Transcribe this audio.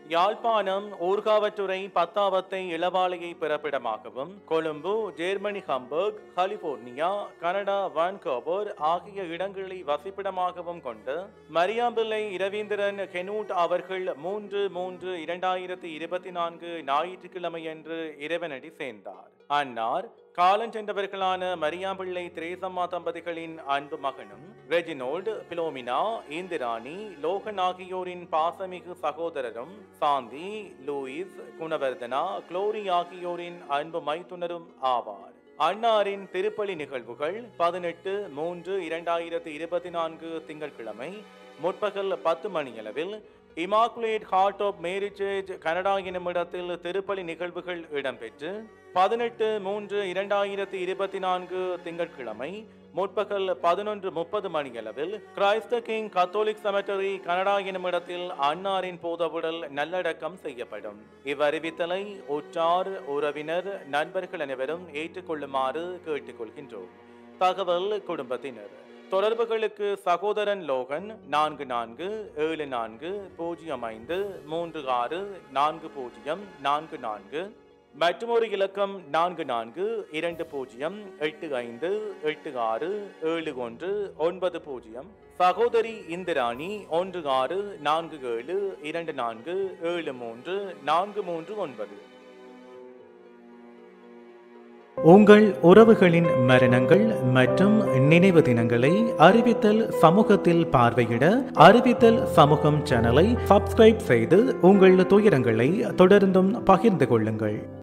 யாழ்ப்பாணம் ஊர்காவற்றுறை பத்தாவத்தை இளவாலையை பிறப்பிடமாகவும் Colombo Germany Hamburg California Canada Vancouver ஆகிய இடங்களை வசிப்பிடமாகவும் கொண்டு மரியாம்பிள்ளை இரவீந்திரன் கெனூட் அவர்கள் மூன்று மூன்று இரண்டாயிரத்தி இருபத்தி நான்கு ஞாயிற்றுக்கிழமையன்று இறைவனடி சேர்ந்தார் அன்னார் காலஞ்சென்றவர்களான மரியாம்பிள்ளை திரேசம்மா தம்பதிகளின் அன்பு மகனும் ரெஜினோல்டு பிலோமினா இந்திராணி லோகன் ஆகியோரின் பாசமிகு சகோதரரும் சாந்தி லூயிஸ் குணவர்தனா குளோரி ஆகியோரின் அன்பு மைத்துனரும் ஆவார் அன்னாரின் திருப்பலி நிகழ்வுகள் பதினெட்டு மூன்று இரண்டாயிரத்தி இருபத்தி நான்கு திங்கட்கிழமை முற்பகல் பத்து மணியளவில் Immaculate Heart of Mary Church Canada எனும் இடத்தில் திருப்பலி நிகழ்வுகள் இடம்பெற்று பதினெட்டு மூன்று இரண்டாயிரத்தி இருபத்தி நான்கு திங்கட்கிழமை முற்பகல் பதினொன்று முப்பது மணியளவில் Christ King Catholic cemetery Canada எனும் இடத்தில் அன்னாரின் போதவுடல் நல்லடக்கம் செய்யப்படும் இவ்வறிவித்தலை உற்றார் உறவினர் நண்பர்கள் அனைவரும் ஏற்றுக்கொள்ளுமாறு கேட்டுக்கொள்கின்றோம் தகவல் குடும்பத்தினர் தொடர்புகளுக்கு சகோதரன் லோகன் நான்கு நான்கு ஏழு நான்கு பூஜ்ஜியம் ஐந்து மூன்று ஆறு நான்கு பூஜ்ஜியம் நான்கு நான்கு மற்றொரு இலக்கம் நான்கு நான்கு இரண்டு பூஜ்ஜியம் எட்டு ஐந்து எட்டு ஆறு ஏழு ஒன்று ஒன்பது பூஜ்ஜியம் சகோதரி இந்திராணி ஒன்று ஆறு நான்கு ஏழு இரண்டு நான்கு ஏழு மூன்று நான்கு மூன்று ஒன்பது உங்கள் உறவுகளின் மரணங்கள் மற்றும் நினைவு தினங்களை அறிவித்தல் சமூகத்தில் பார்வையிட அறிவித்தல் சமூகம் சேனலை சப்ஸ்கிரைப் செய்து உங்கள் துயரங்களை தொடர்ந்தும் பகிர்ந்து கொள்ளுங்கள்